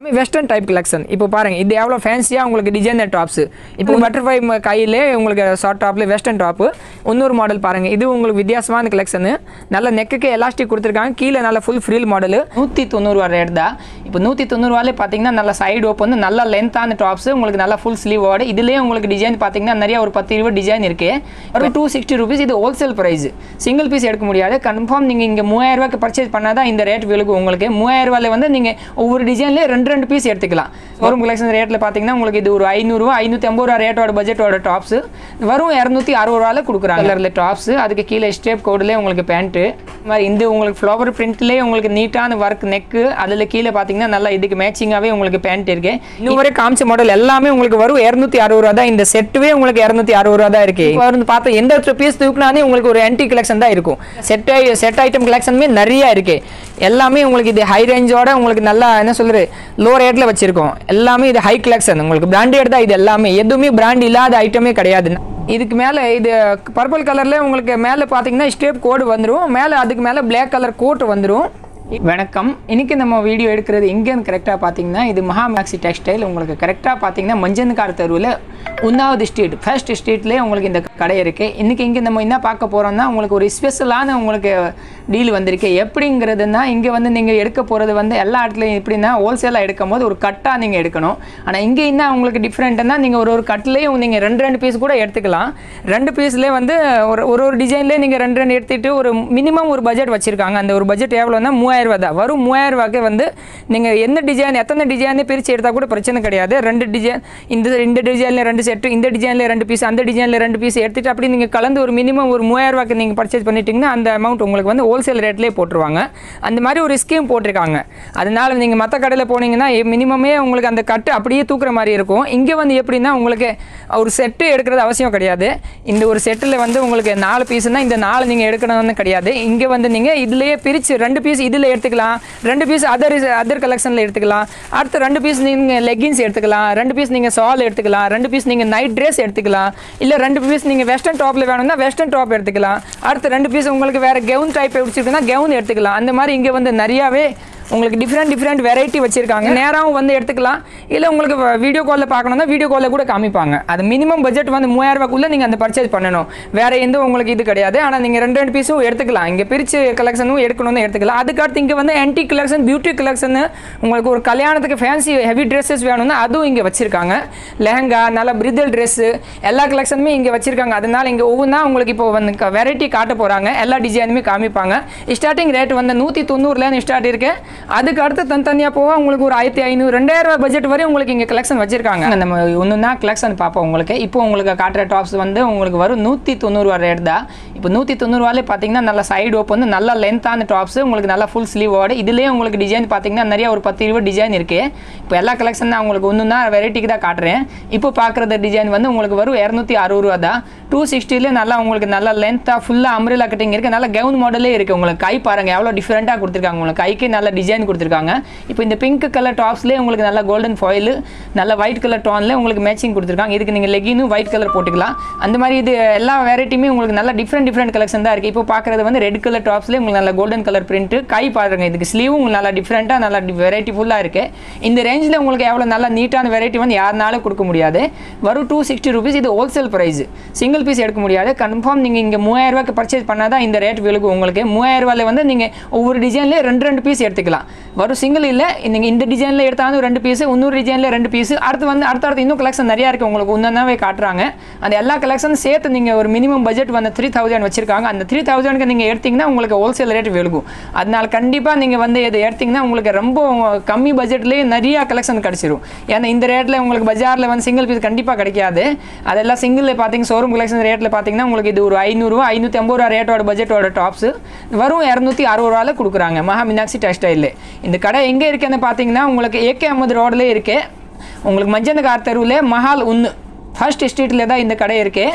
western type collection இப்போ பாருங்க இது எவ்வளோ ஃபேன்சியாக உங்களுக்கு டிசைனர் டாப்ஸ் இப்போ பட்டர்ஃப்ளை கையிலே உங்களுக்கு ஷார்ட் டாப்பில் வெஸ்டர்ன் டாப்பு இன்னொரு மாடல் பாருங்க இது உங்களுக்கு வித்தியாசமான கலெக்ஷனு நல்ல நெக்குக்கு எலாஸ்டிக் கொடுத்துருக்காங்க கீழே நல்ல ஃபுல் ஃப்ரீல் மாடல் நூற்றி தொண்ணூறுவா ரேட் தான் இப்போ நூற்றி தொண்ணூறுவாலே பார்த்தீங்கன்னா நல்ல சைடு ஓப்பன் நல்ல லென்த்தான டாப்ஸ் உங்களுக்கு நல்ல ஃபுல் ஸ்லீவோட இதுலேயே உங்களுக்கு டிசைன் பார்த்தீங்கன்னா நிறைய ஒரு பத்து இருபது டிசைன் இருக்கு ஒரு டூ சிக்ஸ்டி ருபீஸ் இது ஹோல்சேல் ப்ரைஸ் சிங்கிள் பீஸ் எடுக்க முடியாது கன்ஃபார்ம் நீங்கள் இங்கே மூவாயிரம் ரூபாய்க்கு பர்ச்சேஸ் பண்ணால் தான் இந்த ரேட் விழுகும் உங்களுக்கு மூவாயிரம் ரூபாயில் வந்து நீங்கள் ஒவ்வொரு டிசைன்லேயே ரெண்டு ரெண்டு பீஸ் எடுத்துக்கலாம் வரும் கலெக்ஷன் ரேட்டில் பார்த்தீங்கன்னா உங்களுக்கு இது ஒரு ஐநூறுரூவா ஐநூற்றி ஐம்பது ரூபா ரேட்டோட பட்ஜெட்டோட டாப்ஸ் வரும் இரநூத்தி அறுபது ரூபாவில் கொடுக்குறாங்க கலரில் டாப்ஸ் அதுக்கு கீழே ஸ்டேப் கோடுலேயே உங்களுக்கு பேண்ட்டு மாதிரி இந்த உங்களுக்கு ஃப்ளவர் பிரிண்ட்லேயே உங்களுக்கு நீட்டான ஒர்க் நெக்கு அதில் கீழே பார்த்தீங்கன்னா நல்லா இதுக்கு மேட்சிங்காகவே உங்களுக்கு பேண்ட் இருக்கு இன்னும் வரை காமிச்ச மாடல் எல்லாமே உங்களுக்கு வரும் இரநூத்தி அறுபது ரூபா தான் இந்த செட்டுவே உங்களுக்கு இரநூத்தி அறுபது ரூபா தான் இருக்கு இப்போ வந்து பார்த்தா எந்த பீஸ் தூக்குனாலே உங்களுக்கு ஒரு ஆன்டி கலெக்ஷன் தான் இருக்கும் செட் செட் ஐட்டம் கலெக்ஷனுமே நிறைய இருக்கு எல்லாமே உங்களுக்கு இது ஹை ரேஞ்சோட உங்களுக்கு நல்லா என்ன சொல்றது லோ ரேட்ல வச்சிருக்கோம் எல்லாமே இது ஹை கலெக்ஷன் உங்களுக்கு பிராண்டட் தான் இது எல்லாமே எதுவுமே பிராண்ட் இல்லாத ஐட்டமே கிடையாது இதுக்கு மேலே இது பர்பிள் கலரில் உங்களுக்கு மேலே பார்த்தீங்கன்னா ஸ்டேப் கோடு வந்துடும் மேலே அதுக்கு மேலே பிளாக் கலர் கோட் வந்துடும் வணக்கம் இன்னைக்கு நம்ம வீடியோ எடுக்கிறது எங்கேன்னு கரெக்டாக பார்த்தீங்கன்னா இது மகாமேக்ஸி டெக்ஸ்டைல் உங்களுக்கு கரெக்டாக பார்த்தீங்கன்னா மஞ்சன்கார் தெருவில் ஒன்றாவது ஸ்ட்ரீட் ஃபர்ஸ்ட் ஸ்ட்ரீட்லேயே உங்களுக்கு இந்த கடை இருக்குது இன்றைக்கி இங்கே நம்ம என்ன பார்க்க போகிறோம்னா உங்களுக்கு ஒரு ஸ்பெஷலான உங்களுக்கு டீல் வந்திருக்கு எப்படிங்கிறதுனா இங்கே வந்து நீங்கள் எடுக்க போகிறது வந்து எல்லா இடத்துலையும் எப்படின்னா ஹோல்சேலாக எடுக்கும் போது ஒரு கட்டாக நீங்கள் எடுக்கணும் ஆனால் இங்கே என்ன உங்களுக்கு டிஃப்ரெண்ட்னா நீங்கள் ஒரு ஒரு கட்லேயும் நீங்கள் ரெண்டு ரெண்டு பீஸ் கூட எடுத்துக்கலாம் ரெண்டு பீஸ்லேயே வந்து ஒரு ஒரு ஒரு டிசைன்லேயே நீங்கள் ரெண்டு ரெண்டு எடுத்துகிட்டு ஒரு மினிமம் ஒரு பட்ஜெட் வச்சுருக்காங்க அந்த ஒரு பட்ஜெட் எவ்வளோன்னா மூவாயிரம் ரூபா தான் வரும் மூவாயிரம் ரூபாய்க்கு வந்து நீங்கள் எந்த டிசைன் எத்தனை டிசைன் பிரித்து எடுத்தால் கூட பிரச்சனை கிடையாது ரெண்டு டிசைன் இந்த இந்த டிசைனில் ரெண்டு செட்டு இந்த டிசைனில் ரெண்டு பீஸ் அந்த டிசைனில் ரெண்டு பீஸ் எடுத்துகிட்டு அப்படி நீங்கள் கலந்து ஒரு மினிமம் ஒரு மூவாயிரம் ரூபாய்க்கு நீங்கள் பர்ச்சேஸ் பண்ணிட்டீங்கன்னா அந்த அமௌண்ட் உங்களுக்கு வந்து ஹோல்சேல் ரேட்லேயே போட்டுருவாங்க அந்த மாதிரி ஒரு ஸ்கீம் போட்டிருக்காங்க அதனால் நீங்கள் மற்ற கடையில் போனீங்கன்னா மினிமமே உங்களுக்கு அந்த கட்டு அப்படியே தூக்குற மாதிரி இருக்கும் இங்கே வந்து எப்படின்னா உங்களுக்கு ஒரு செட்டு எடுக்கிறது அவசியம் கிடையாது இந்த ஒரு செட்டில் வந்து உங்களுக்கு நாலு பீஸ்னா இந்த நாலு நீங்கள் எடுக்கணும்னு கிடையாது இங்கே வந்து நீங்கள் இதுலேயே பிரித்து ரெண்டு பீஸ் இதில் எடுத்துக்கலாம் ரெண்டு பீஸ் அதர் அதர் கலெக்ஷனில் எடுத்துக்கலாம் அடுத்து ரெண்டு பீஸ் நீங்கள் லெகின்ஸ் எடுத்துக்கலாம் ரெண்டு பீஸ் நீங்கள் சால் எடுத்துக்கலாம் ரெண்டு பீஸ் நீங்கள் நைட் ட்ரெஸ் எடுத்துக்கலாம் இல்லை ரெண்டு பீஸ் நீங்கள் வெஸ்டர்ன் டாப்பில் வேணும்னா வெஸ்டர்ன் டாப் எடுத்துக்கலாம் அடுத்து ரெண்டு பீஸ் உங்களுக்கு வேறு கவுன் டைப் பிடிச்சிருக்குன்னா கவுன் எடுத்துக்கலாம் அந்த மாதிரி இங்கே வந்து நிறையாவே உங்களுக்கு டிஃப்ரெண்ட் டிஃப்ரெண்ட் வெரைட்டி வச்சுருக்காங்க நேராகவும் வந்து எடுத்துக்கலாம் இல்லை உங்களுக்கு வீடியோ காலில் பார்க்கணும்னா வீடியோ காலில் கூட காமிப்பாங்க அது மினிமம் பட்ஜெட் வந்து மூவாயிரம் ரூபாய்க்குள்ளே நீங்கள் அந்த பர்ச்சேஸ் பண்ணணும் வேறு எந்த உங்களுக்கு இது கிடையாது ஆனால் நீங்கள் ரெண்டு ரெண்டு பீஸும் எடுத்துக்கலாம் இங்கே பிரித்து கலெக்ஷனும் எடுக்கணும்னு எடுத்துக்கலாம் அதுக்கடுத்து இங்கே வந்து ஆன்டி கலெக்ஷன் பியூட்டி கலெக்ஷன் உங்களுக்கு ஒரு கல்யாணத்துக்கு ஃபேன்சி ஹெவி ட்ரெஸ்ஸஸ் வேணும்னா அதுவும் இங்கே வச்சுருக்காங்க லெஹங்கா நல்ல பிரிதல் ட்ரெஸ்ஸு எல்லா கலெக்ஷனுமே இங்கே வச்சுருக்காங்க அதனால் இங்கே ஒவ்வொன்றா உங்களுக்கு இப்போ வந்து வெரைட்டி காட்ட போகிறாங்க எல்லா டிசைனுமே காமிப்பாங்க ஸ்டார்டிங் ரேட் வந்து நூற்றி தொண்ணூறுலேருந்து ஸ்டார்ட் இருக்கு அதுக்கு அடுத்து தனித்தனியாக போக உங்களுக்கு ஒரு ஆயிரத்தி ஐநூறு ரெண்டாயிரம் ரூபாய் பட்ஜெட் வரை உங்களுக்கு இங்கே கலெக்ஷன் வச்சிருக்காங்க நம்ம ஒன்று தான் கலெக்ஷன் பார்ப்போம் உங்களுக்கு இப்போ உங்களுக்கு காட்டுற டாப்ஸ் வந்து உங்களுக்கு வரும் நூற்றி தொண்ணூறுவா ரேட் தான் இப்போ நூற்றி தொண்ணூறுவாலே பார்த்தீங்கன்னா நல்ல சைடு ஓப்பன் நல்ல லென்த்தான டாப்ஸ் உங்களுக்கு நல்ல ஃபுல் ஸ்லீவோட இதுலேயே உங்களுக்கு டிசைன் பார்த்தீங்கன்னா நிறைய ஒரு பத்து இருபது டிசைன் இருக்குது இப்போ எல்லா கலெக்ஷன் தான் உங்களுக்கு ஒன்று தான் வெரைட்டிக்கு தான் காட்டுறேன் இப்போ பார்க்குறது டிசைன் வந்து உங்களுக்கு வரும் இரநூத்தி அறுபது ரூபா தான் டூ சிக்ஸ்டிலே நல்லா உங்களுக்கு நல்ல லென்த்தாக ஃபுல்லாக அம்ரிலா கட்டிங் இருக்குது நல்ல கவுன் மாடலே இருக்குது உங்களுக்கு கை பாருங்கள் எவ்வளோ டிஃப்ரெண்ட்டாக கொடுத்துருக்காங்க உங்களுக்கு கைக்கு நல்ல டிசைன் கொடுத்துருக்காங்க இப்போ இந்த பிங்க் கலர் டாப்ஸ்லேயே உங்களுக்கு நல்ல கோல்டன் ஃபாயில் நல்ல ஒயிட் கலர் டோனில் உங்களுக்கு மேட்சிங் கொடுத்துருக்காங்க இதுக்கு நீங்கள் லெகினும் ஒயிட் கலர் போட்டுக்கலாம் அந்த மாதிரி இது எல்லா வெரைட்டியுமே உங்களுக்கு நல்ல டிஃப்ரெண்ட் டிஃப்ரெண்ட் கலெக்ஷன் தான் இருக்குது இப்போ பார்க்குறது வந்து ரெட் கலர் டாப்ஸ்லேயே உங்களுக்கு நல்ல கோல்டன் கலர் பிரிண்ட் கை பாருங்க இதுக்கு ஸ்லீவும் உங்களுக்கு நல்லா டிஃப்ரெண்ட்டாக நல்லா வெரைட்டி ஃபுல்லாக இருக்குது இந்த ரேஞ்சில் உங்களுக்கு எவ்வளோ நல்ல நீட்டான வெரைட்டி வந்து யாருனாலும் கொடுக்க முடியாது வரும் டூ சிக்ஸ்டி ருபீஸ் இது ஹோல்சேல் ப்ரைஸ் சிங்கிள் பீஸ் எடுக்க முடியாது கன்ஃபார்ம் நீங்கள் இங்கே மூவாயிரம் ரூபாய்க்கு பர்ச்சேஸ் பண்ணால் தான் இந்த ரேட் விழுகும் உங்களுக்கு மூவாயிரம் ரூபாயில் வந்து நீங்கள் ஒவ்வொரு டிசைன்லேயே ரெண்டு ரெண்டு பீஸ் எடுத்துக்கலாம் வரும் சிங்கிள் இல்லை நீங்கள் இந்த டிசைனில் எடுத்தாலும் ரெண்டு பீஸ் இன்னொரு டிசைனில் ரெண்டு பீஸ் அடுத்து வந்து அடுத்தடுத்து இன்னும் கலெக்ஷன் நிறையா இருக்குது உங்களுக்கு ஒன்றாவே காட்டுறாங்க அந்த எல்லா கலெக்ஷனும் சேர்த்து நீங்கள் ஒரு மினிமம் பட்ஜெட் வந்து த்ரீ தௌசண்ட் வச்சிருக்காங்க அந்த த்ரீ தௌசண்ட்க்கு நீங்கள் எடுத்தீங்கன்னா உங்களுக்கு ஹோல்சேல் ரேட் விழுகும் அதனால் கண்டிப்பாக நீங்கள் வந்து இது எடுத்தீங்கன்னா உங்களுக்கு ரொம்ப கம்மி பட்ஜெட்லேயே நிறைய கலெக்ஷன் கிடச்சிரும் ஏன்னா இந்த ரேட்டில் உங்களுக்கு பஜாரில் வந்து சிங்கிள் பீஸ் கண்டிப்பாக கிடைக்காது அதெல்லாம் சிங்கிளில் பார்த்தீங்க ஷோரூம் கலெக்ஷன் ரேட்டில் பார்த்தீங்கன்னா உங்களுக்கு இது ஒரு ஐநூறுரூவா ஐநூற்றி ஐம்பது ரூபா ரேட்டோட பட்ஜெட்டோட டாப்ஸ் வரும் இரநூத்தி அறுபது ரூபாவில் கொடுக்குறாங்க மகா மீனாட்சி டெக்ஸ்டைலில் இந்த கடை எங்கே இருக்குன்னு பார்த்தீங்கன்னா உங்களுக்கு ஏகே அஹமது ரோட்லேயே இருக்கு உங்களுக்கு மஞ்சந்த கார் தெருவில் மஹால் ஒன்று ஃபர்ஸ்ட் ஸ்ட்ரீட்டில் தான் இந்த கடை இருக்குது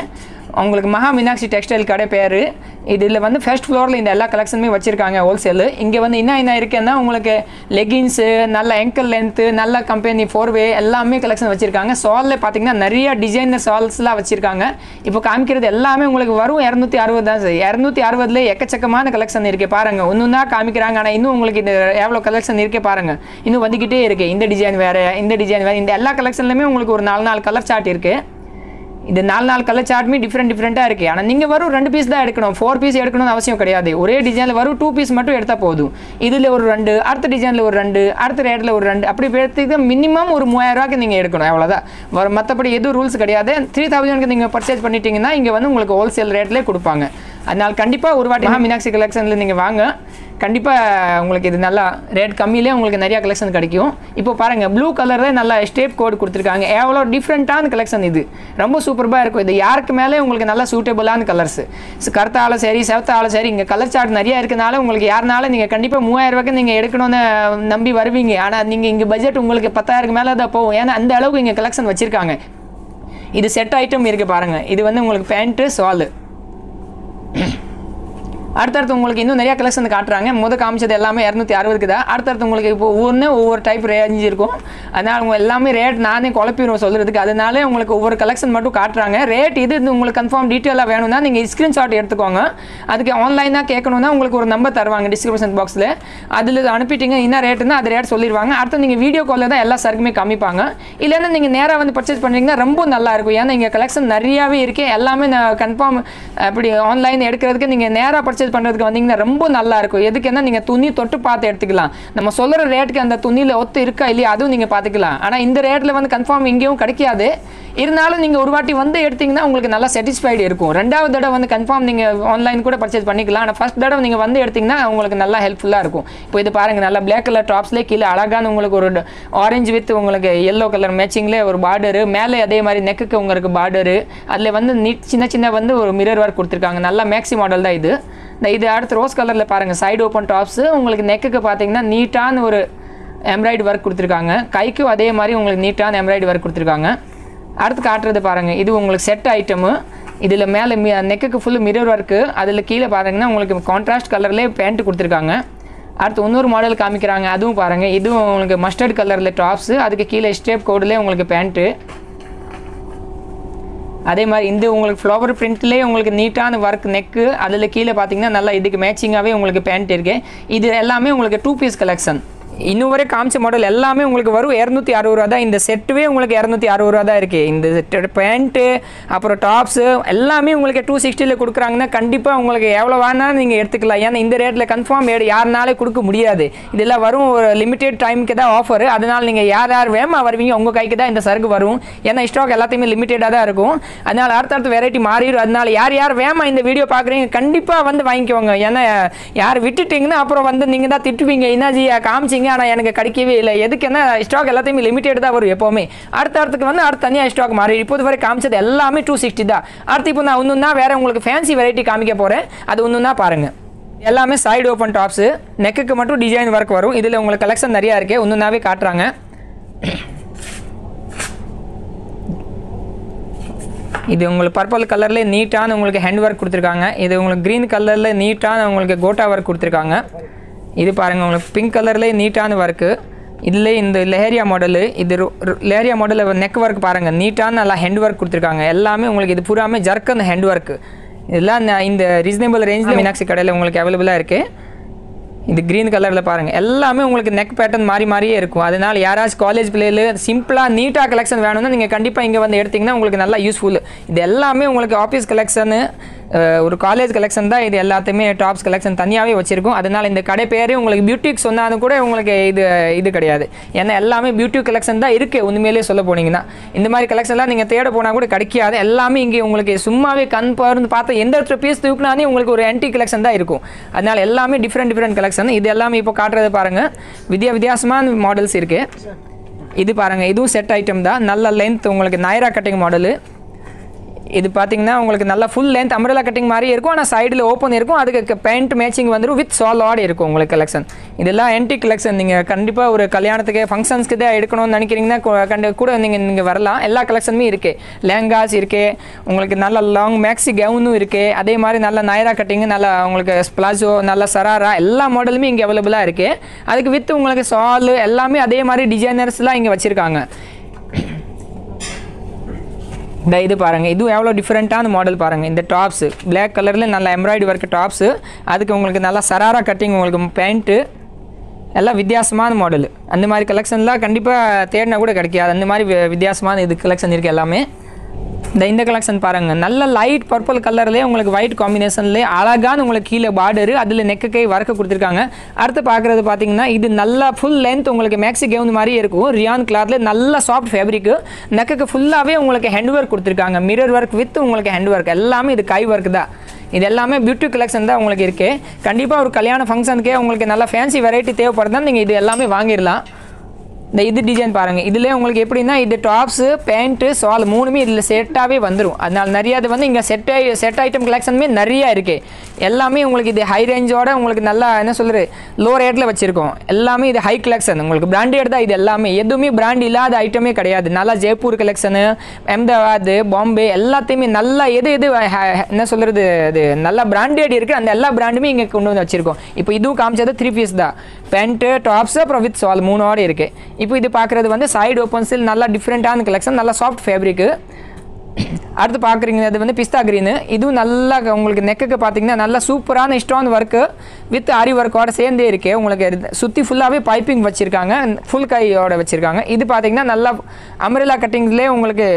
உங்களுக்கு மகா மீனாட்சி டெக்ஸ்டைல் கடை பேர் இதில் வந்து ஃபர்ஸ்ட் ஃப்ளோரில் இந்த எல்லா கலெக்ஷனுமே வச்சுருக்காங்க ஹோல்சேலு இங்கே வந்து என்ன என்ன இருக்குன்னா உங்களுக்கு லெகின்ஸு நல்ல ankle லென்த்து நல்ல கம்பெனி ஃபோர்வே எல்லாமே கலெக்ஷன் வச்சுருக்காங்க சாலில் பார்த்தீங்கன்னா நிறைய டிசைனர் சால்ஸ்லாம் வச்சுருக்காங்க இப்போ காமிக்கிறது எல்லாமே உங்களுக்கு வரும் இரநூத்தி அறுபது தான் சார் இரநூத்தி அறுபதுல எக்கச்சக்கமான கலெக்ஷன் இருக்குது பாருங்கள் ஒன்று தான் காமிக்கிறாங்க ஆனால் இன்னும் உங்களுக்கு இந்த எவ்வளோ கலெக்ஷன் இருக்கே பாருங்கள் இன்னும் வந்துக்கிட்டே இருக்குது இந்த டிசைன் வேறு இந்த டிசைன் வேறு இந்த எல்லா கலெக்ஷன்லையுமே உங்களுக்கு ஒரு நாலு நாலு கலர் சார்ட் இருக்குது இது நாலு நாலு கலர் சார்ட்டுமே டிஃப்ரெண்ட் டிஃப்ரெண்ட்டாக இருக்குது ஆனால் நீங்கள் வரும் ரெண்டு பீஸ் தான் எடுக்கணும் ஃபோர் பீஸ் எடுக்கணும்னு அவசியம் கிடையாது ஒரே டிசைனில் வரும் டூ பீஸ் மட்டும் எடுத்தால் போதும் இதில் ஒரு ரெண்டு அடுத்த டிசைனில் ஒரு ரெண்டு அடுத்த ரேட்டில் ஒரு ரெண்டு அப்படி எடுத்துக்கு மினிமம் ஒரு மூவாயிரம் ரூபாய்க்கு நீங்கள் எடுக்கணும் அவ்வளோதான் வரும் மற்றபடி எதுவும் ரூல்ஸ் கிடையாது த்ரீ தௌசண்ட்க்கு நீங்கள் பர்ச்சேஸ் பண்ணிட்டீங்கன்னா இங்கே வந்து உங்களுக்கு ஹோல்சேல் ரேட்லேயே கொடுப்பாங்க அதனால் கண்டிப்பாக ஒரு வாட்டி மகா மீனாட்சி கலெக்ஷனில் நீங்கள் வாங்க கண்டிப்பாக உங்களுக்கு இது நல்லா ரேட் கம்மியிலே உங்களுக்கு நிறையா கலெக்ஷன் கிடைக்கும் இப்போ பாருங்கள் ப்ளூ கலரில் நல்லா ஸ்டேப் கோட் கொடுத்துருக்காங்க எவ்வளோ டிஃப்ரெண்ட்டான கலெக்ஷன் இது ரொம்ப சூப்பராக இருக்கும் இது யாருக்கு மேலே உங்களுக்கு நல்லா சூட்டபுளான கலர்ஸ் கருத்தாலும் சரி செவத்தாலும் சரி இங்கே கலர் சார்ட் நிறையா இருக்கனால உங்களுக்கு யாருனாலும் நீங்கள் கண்டிப்பாக மூவாயிரம் ரூபாய்க்கு நீங்கள் எடுக்கணும்னு நம்பி வருவீங்க ஆனால் நீங்கள் இங்கே பட்ஜெட் உங்களுக்கு பத்தாயிரம் மேலே தான் போகும் ஏன்னா அந்த அளவுக்கு இங்கே கலெக்ஷன் வச்சுருக்காங்க இது செட் ஐட்டம் இருக்குது பாருங்கள் இது வந்து உங்களுக்கு பேண்ட்டு சாலு அடுத்தடுத்து உங்களுக்கு இன்னும் நிறைய கலெக்ஷன் காட்டுறாங்க முத காமிச்சது எல்லாமே இரநூத்தி அறுபதுக்கு தான் அடுத்தடுத்து உங்களுக்கு இப்போ ஒவ்வொன்று ஒவ்வொரு டைப் ரேஞ்ச் இருக்கும் அதனால் உங்க எல்லாமே ரேட் நானே குழப்பிடுவோம் சொல்கிறதுக்கு அதனால உங்களுக்கு ஒவ்வொரு கலெக்ஷன் மட்டும் காட்டுறாங்க ரேட் இது இது உங்களுக்கு கன்ஃபார்ம் டீட்டெயிலாக வேணும்னா நீங்கள் ஸ்க்ரீன்ஷாட் எடுத்துக்கோங்க அதுக்கு ஆன்லைனாக கேட்கணும்னா உங்களுக்கு ஒரு நம்பர் தருவாங்க டிஸ்கிரிப்ஷன் பாக்ஸில் அதில் அனுப்பிட்டீங்க என்ன ரேட்டுன்னா அது ரேட் சொல்லிடுவாங்க அடுத்து நீங்கள் வீடியோ காலில் தான் எல்லா சருக்குமே காமிப்பாங்க இல்லைன்னா நீங்கள் நேராக வந்து பர்ச்சேஸ் பண்ணுறீங்கன்னா ரொம்ப நல்லா இருக்கும் ஏன்னா இங்கே கலெக்ஷன் நிறையாவே இருக்கு எல்லாமே நான் கன்ஃபார்ம் அப்படி ஆன்லைன் எடுக்கிறதுக்கு நீங்கள் நேராக பர்ச்சேஸ் பண்ணுறதுக்கு வந்தீங்கன்னா ரொம்ப நல்லா இருக்கும் எதுக்குன்னா நீங்கள் துணி தொட்டு பார்த்து எடுத்துக்கலாம் நம்ம சொல்கிற ரேட்டுக்கு அந்த துணியில் ஒத்து இருக்கா இல்லையா அதுவும் நீங்கள் பார்த்துக்கலாம் ஆனால் இந்த ரேட்டில் வந்து கன்ஃபார்ம் எங்கேயும் கிடைக்காது இருந்தாலும் நீங்கள் ஒரு வாட்டி வந்து எடுத்தீங்கன்னா உங்களுக்கு நல்லா சாட்டிஸ்ஃபைடு இருக்கும் ரெண்டாவது தடவை வந்து கன்ஃபார்ம் நீங்கள் ஆன்லைன் கூட பர்ச்சேஸ் பண்ணிக்கலாம் ஆனால் ஃபஸ்ட் தடவை நீங்கள் வந்து எடுத்தீங்கன்னா உங்களுக்கு நல்லா ஹெல்ப்ஃபுல்லாக இருக்கும் இப்போ இது பாருங்கள் நல்லா பிளாக் கலர் டாப்ஸ்லேயே கீழே அழகான உங்களுக்கு ஒரு ஆரஞ்சு வித் உங்களுக்கு எல்லோ கலர் மேட்சிங்லேயே ஒரு பார்டரு மேலே அதே மாதிரி நெக்குக்கு உங்களுக்கு பார்டரு அதில் வந்து நீட் சின்ன சின்ன வந்து ஒரு மிரர் ஒர்க் கொடுத்துருக்காங்க நல்லா மேக்ஸி மாடல் தான் இது இந்த இது அடுத்து ரோஸ் கலரில் பாருங்கள் சைடு ஓப்பன் டாப்ஸு உங்களுக்கு நெக்குக்கு பார்த்தீங்கன்னா நீட்டான ஒரு எம்ப்ராய்டு ஒர்க் கொடுத்துருக்காங்க கைக்கும் அதே மாதிரி உங்களுக்கு நீட்டான எம்ப்ராய்டு ஒர்க் கொடுத்துருக்காங்க அடுத்து காட்டுறது பாருங்கள் இது உங்களுக்கு செட் ஐட்டமு இதில் மேலே மி நெக்குக்கு ஃபுல்லு மிரர் ஒர்க்கு அதில் கீழே பாருங்கன்னா உங்களுக்கு கான்ட்ராஸ்ட் கலர்லேயே பேண்ட் கொடுத்துருக்காங்க அடுத்து இன்னொரு மாடல் காமிக்கிறாங்க அதுவும் பாருங்கள் இதுவும் உங்களுக்கு மஸ்டர்ட் கலரில் டாப்ஸு அதுக்கு கீழே ஸ்டேப் கோடுலேயே உங்களுக்கு பேண்ட்டு அதே மாதிரி இந்த உங்களுக்கு ஃப்ளவர் பிரிண்ட்லேயே உங்களுக்கு நீட்டான ஒர்க் நெக்கு அதில் கீழே பார்த்தீங்கன்னா நல்லா இதுக்கு மேட்சிங்காகவே உங்களுக்கு பேண்ட் இருக்கு இது எல்லாமே உங்களுக்கு டூ பீஸ் கலெக்ஷன் இன்னும் வரை காமிச்ச மாடல் எல்லாமே உங்களுக்கு வரும் இரநூத்தி அறுபது ரூபா தான் இந்த செட்டுவே உங்களுக்கு இரநூத்தி அறுபது ரூபா தான் இருக்குது இந்த பேண்ட்டு அப்புறம் டாப்ஸு எல்லாமே உங்களுக்கு டூ சிக்ஸ்டியில் கொடுக்குறாங்கன்னா கண்டிப்பாக உங்களுக்கு எவ்வளோ வேணாலும் நீங்கள் எடுத்துக்கலாம் ஏன்னா இந்த ரேட்டில் கன்ஃபார்ம் யாருனாலே கொடுக்க முடியாது இதெல்லாம் வரும் ஒரு லிமிடெட் டைமுக்கு தான் ஆஃபர் அதனால் நீங்கள் யார் யார் வேகமாக வருவீங்க உங்கள் கைக்கு தான் இந்த சரக்கு வரும் ஏன்னா ஸ்டாக் எல்லாத்தையுமே லிமிட்டடாக தான் இருக்கும் அதனால் அடுத்தடுத்து வெரைட்டி மாறிடும் அதனால் யார் யார் வேகமாக இந்த வீடியோ பார்க்குறீங்க கண்டிப்பாக வந்து வாங்கிக்கோங்க ஏன்னா யார் விட்டுட்டீங்கன்னா அப்புறம் வந்து நீங்கள் தான் திட்டுவீங்க என்னாச்சு காமிச்சிங்க ஆனால் எனக்கு கிடைக்கவே இல்லை எதுக்குன்னா ஸ்டாக் எல்லாத்தையுமே லிமிட்டட் தான் வரும் எப்போவுமே அடுத்த அடுத்துக்கு வந்து அடுத்து தனியாக ஸ்டாக் மாறி இப்போது வரை காமிச்சது எல்லாமே டூ சிக்ஸ்டி தான் அடுத்து இப்போ நான் ஒன்று வேறு உங்களுக்கு ஃபேன்சி வெரைட்டி காமிக்க போகிறேன் அது ஒன்று பாருங்கள் எல்லாமே சைடு ஓப்பன் டாப்ஸு நெக்குக்கு மட்டும் டிசைன் ஒர்க் வரும் இதில் உங்களுக்கு கலெக்ஷன் நிறையா இருக்குது ஒன்றுனாவே காட்டுறாங்க இது உங்களுக்கு பர்பிள் கலரில் நீட்டான உங்களுக்கு ஹேண்ட் ஒர்க் கொடுத்துருக்காங்க இது உங்களுக்கு க்ரீன் கலரில் நீட்டான உங்களுக்கு கோட்டா ஒர்க் கொடுத்துருக்காங்க இது பாருங்கள் உங்களுக்கு பிங்க் கலர்லேயே நீட்டான ஒர்க்கு இதில் இந்த லெஹரியா மாடலு இது லெஹரியா மாடலில் நெக் ஒர்க் பாருங்கள் நீட்டான நல்லா ஹேண்ட் ஒர்க் கொடுத்துருக்காங்க எல்லாமே உங்களுக்கு இது பூராமே ஜர்க்கன் ஹேண்ட் ஒர்க்கு இதெல்லாம் இந்த- இந்த ரீசனபிள் ரேஞ்சில் மீனாட்சி கடையில் உங்களுக்கு அவைலபிளாக இருக்குது இது க்ரீன் கலரில் பாருங்கள் எல்லாமே உங்களுக்கு நெக் பேட்டர்ன் மாறி மாறியே இருக்கும் அதனால் யாராச்சும் காலேஜ் பிள்ளைகள் சிம்பிளாக நீட்டாக கலெக்ஷன் வேணும்னா நீங்கள் கண்டிப்பாக இங்கே வந்து எடுத்திங்கன்னா உங்களுக்கு நல்லா யூஸ்ஃபுல் இது எல்லாமே உங்களுக்கு ஆஃபீஸ் கலெக்ஷனு ஒரு காலேஜ் கலெக்ஷன் தான் இது எல்லாத்தையுமே டாப்ஸ் கலெக்ஷன் தனியாகவே வச்சிருக்கும் அதனால் இந்த கடை பேரே உங்களுக்கு பியூட்டிக் சொன்னாலும் கூட உங்களுக்கு இது இது கிடையாது ஏன்னா எல்லாமே பியூட்டி கலெக்ஷன் தான் இருக்குது உண்மையிலேயே சொல்ல போனீங்கன்னா இந்த மாதிரி கலெக்ஷன்லாம் நீங்கள் தேட போனால் கூட கிடைக்காது எல்லாமே இங்கே உங்களுக்கு சும்மாவே கண் பகிர்ந்து பார்த்தா எந்த இடத்துல பீஸ் தூக்குனாலே உங்களுக்கு ஒரு ஆன்டி கலெக்ஷன் தான் இருக்கும் அதனால் எல்லாமே டிஃப்ரெண்ட் டிஃப்ரெண்ட் கலெக்ஷன் இது எல்லாமே இப்போ காட்டுறது பாருங்கள் வித்தியா வித்தியாசமான மாடல்ஸ் இருக்குது இது பாருங்கள் இதுவும் செட் ஐட்டம் தான் நல்ல லென்த் உங்களுக்கு நைரா கட்டிங் மாடலு இது பார்த்தீங்கன்னா உங்களுக்கு நல்லா ஃபுல் லென்த் அம்பரலா கட்டிங் மாதிரி இருக்கும் ஆனால் சைடில் ஓப்பன் இருக்கும் அதுக்கு பேண்ட் மேட்சிங் வந்துடும் வித் சாலோட இருக்கும் உங்களுக்கு கலெக்ஷன் இதெல்லாம் என்டி கலெக்ஷன் நீங்கள் கண்டிப்பாக ஒரு கல்யாணத்துக்கு ஃபங்க்ஷன்ஸ்க்கு தான் எடுக்கணும்னு நினைக்கிறீங்கன்னா கு- கண்டு கூட நீங்கள் நீங்கள் வரலாம் எல்லா கலெக்ஷனுமே இருக்குது லேங்காஸ் இருக்குது உங்களுக்கு நல்ல லாங் மேக்ஸி கவுனும் இருக்குது அதே மாதிரி நல்ல நயரா கட்டிங் நல்ல உங்களுக்கு பிளாசோ நல்ல சராரா எல்லா மாடலுமே இங்கே அவைலபிளாக இருக்குது அதுக்கு வித் உங்களுக்கு சால் எல்லாமே அதே மாதிரி டிசைனர்ஸ்லாம் இங்கே வச்சுருக்காங்க இந்த இது பாருங்கள் இதுவும் எவ்வளோ டிஃப்ரெண்ட்டான மாடல் பாருங்கள் இந்த டாப்ஸு Black கலரில் நல்ல எம்ப்ராய்டரி ஒர்க் டாப்ஸு அதுக்கு உங்களுக்கு நல்லா சராரா கட்டிங் உங்களுக்கு பேண்ட்டு எல்லாம் வித்தியாசமான மாடல் அந்த மாதிரி கலெக்ஷன்லாம் கண்டிப்பாக தேடினா கூட கிடைக்காது அந்த மாதிரி வி- வித்தியாசமான இது கலெக்ஷன் இருக்குது எல்லாமே இந்த இந்த கலெக்ஷன் பாருங்கள் நல்ல லைட் பர்பிள் கலர்லேயே உங்களுக்கு ஒயிட் காம்பினேஷன்லேயே அழகான உங்களுக்கு கீழே பார்டரு அதில் நெக்கு கை வர்க்க கொடுத்துருக்காங்க அடுத்து பார்க்குறது பார்த்தீங்கன்னா இது நல்லா ஃபுல் லென்த் உங்களுக்கு மேக்ஸி கவுன் மாதிரி இருக்கும் ரியான் கிளாத்தில் நல்ல சாஃப்ட் ஃபேப்ரிக்கு நெக்குக்கு ஃபுல்லாகவே உங்களுக்கு ஹேண்ட் ஒர்க் கொடுத்துருக்காங்க மிரர் ஒர்க் வித் உங்களுக்கு ஹேண்ட் ஒர்க் எல்லாமே இது கை ஒர்க் தான் இது எல்லாமே பியூட்டி கலெக்ஷன் தான் உங்களுக்கு இருக்குது கண்டிப்பாக ஒரு கல்யாண ஃபங்க்ஷனுக்கே உங்களுக்கு நல்ல ஃபேன்சி வெரைட்டி தேவைப்படுதா நீங்கள் இது எல்லாமே வாங்கிடலாம் இந்த இது டிசைன் பாருங்கள் இதுலேயே உங்களுக்கு எப்படின்னா இது டாப்ஸு பேண்ட்டு சால் மூணுமே இதில் செட்டாகவே வந்துடும் அதனால் நிறைய அது வந்து இங்கே செட் ஐ செட் ஐட்டம் கலெக்ஷனுமே நிறைய இருக்குது எல்லாமே உங்களுக்கு இது ஹை ரேஞ்சோட உங்களுக்கு நல்லா என்ன சொல்கிறது லோ ரேட்டில் வச்சுருக்கோம் எல்லாமே இது ஹை கலெக்ஷன் உங்களுக்கு பிராண்டட் தான் இது எல்லாமே எதுவுமே பிராண்ட் இல்லாத ஐட்டமே கிடையாது நல்லா ஜெய்ப்பூர் கலெக்ஷனு அஹமதாபாத் பாம்பே எல்லாத்தையுமே நல்லா எது எது ஹ- ஹ- என்ன சொல்கிறது இது நல்லா பிராண்டட் இருக்குது அந்த எல்லா பிராண்டுமே இங்கே கொண்டு வந்து வச்சுருக்கோம் இப்போ இதுவும் காமிச்சது த்ரீ பீஸ் தான் பேண்ட்டு டாப்ஸ் அப்புறம் வித் சால் மூணோட இருக்குது இப்போ இது பார்க்குறது வந்து சைடு ஓப்பன்ஸில் நல்லா டிஃப்ரெண்ட்டான கலெக்ஷன் நல்லா சாஃப்ட் ஃபேப்ரிக்கு அடுத்து பார்க்குறீங்க அது வந்து பிஸ்தா க்ரீனு இதுவும் நல்லா உங்களுக்கு நெக்குக்கு பார்த்தீங்கன்னா நல்லா சூப்பரான ஸ்டோன் ஒர்க்கு வித் அரி ஒர்க்கோட சேர்ந்தே இருக்கு உங்களுக்கு சுற்றி ஃபுல்லாகவே பைப்பிங் வச்சுருக்காங்க ஃபுல் கையோட வச்சுருக்காங்க இது பார்த்தீங்கன்னா நல்லா அம்ரெல்லா கட்டிங்ஸ்லேயே உங்களுக்கு